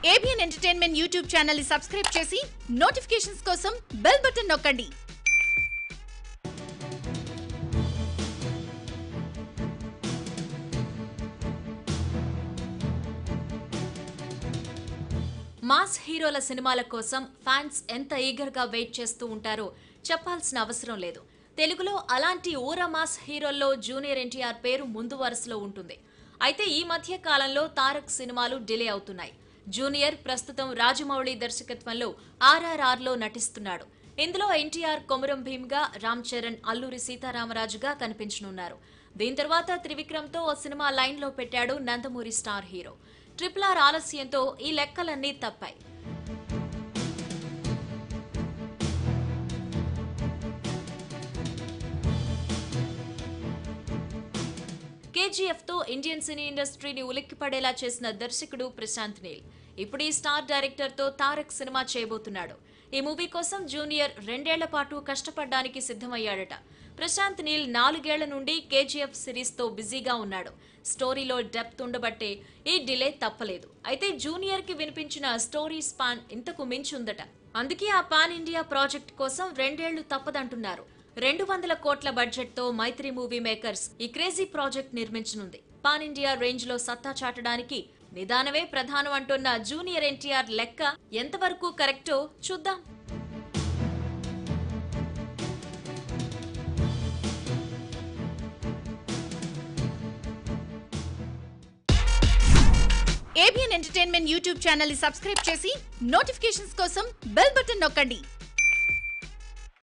ABN entertainment YouTube channel ని subscribe చేసి notifications కోసం బెల్ బటన్ నొక్కండి మాస్ హీరోల సినిమాల కోసం ఫ్యాన్స్ ఎంత ఈగర్ గా వెయిట్ చేస్తూ ఉంటారో చెప్పాల్సిన అవసరం లేదు తెలుగులో అలాంటి ఊర మాస్ హీరోల్లో జూనియర్ ఎన్టీఆర్ పేరు ముందు వరుసలో ఉంటుంది అయితే ఈ మధ్య కాలంలో తారక్ సినిమాలు డిలే అవుతున్నాయి జూనియర్ ప్రస్తుతం రాజమౌళి దర్శకత్వంలో ఆర్ఆర్ఆర్ లో నటిస్తున్నాడు ఇందులో ఎన్టీఆర్ కొమరం భీమ్గా రామ్ చరణ్ అల్లూరి సీతారామరాజుగా కనిపించనున్నారు దీని తర్వాత త్రివిక్రమ్తో ఓ సినిమా లైన్లో పెట్టాడు Nandamuri star hero triple R ఆలస్యంతో ఈ లెక్కలన్నీ తప్పాయి కేజీఎఫ్ తో ఇండియన్ సినీ ఇండస్ట్రీని ఉలిక్కిపడేలా చేసిన దర్శకుడు ప్రశాంత్ నీల్ ఇప్పుడు ఈ స్టార్ డైరెక్టర్ తో తారక్ సినిమా చేయబోతున్నాడు ఈ మూవీ కోసం జూనియర్ రెండేళ్ల పాటు కష్టపడ్డానికి సిద్ధమయ్యాడట ప్రశాంత్ నీల్ నాలుగేళ్ల నుండి కేజీఎఫ్ సిరీస్ తో బిజీగా ఉన్నాడు స్టోరీలో డెప్త్ ఉండబట్టే ఈ డిలే తప్పలేదు అయితే జూనియర్ కి వినిపించిన స్టోరీ స్పాన్ ఇంతకు మించి ఉందట అందుకే ఆ పాన్ ఇండియా ప్రాజెక్ట్ కోసం రెండేళ్లు తప్పదంటున్నారు రెండు వందల కోట్ల బడ్జెట్ తో మైత్రి మూవీ మేకర్స్ ఈ క్రేజీ ప్రాజెక్ట్ నిర్మించనుంది పాన్ ఇండియా రేంజ్ లో సత్తా చాటడానికి నిదానమే ప్రధానం అంటున్న జూనియర్ ఎన్టీఆర్ లెక్క ఎంతవరకు కరెక్టో చూద్దాం ఏబిఎన్ ఎంటర్టైన్మెంట్ యూట్యూబ్ ఛానల్ ని సబ్స్క్రైబ్ చేసి నోటిఫికేషన్స్ కోసం బెల్ బటన్ నొక్కండి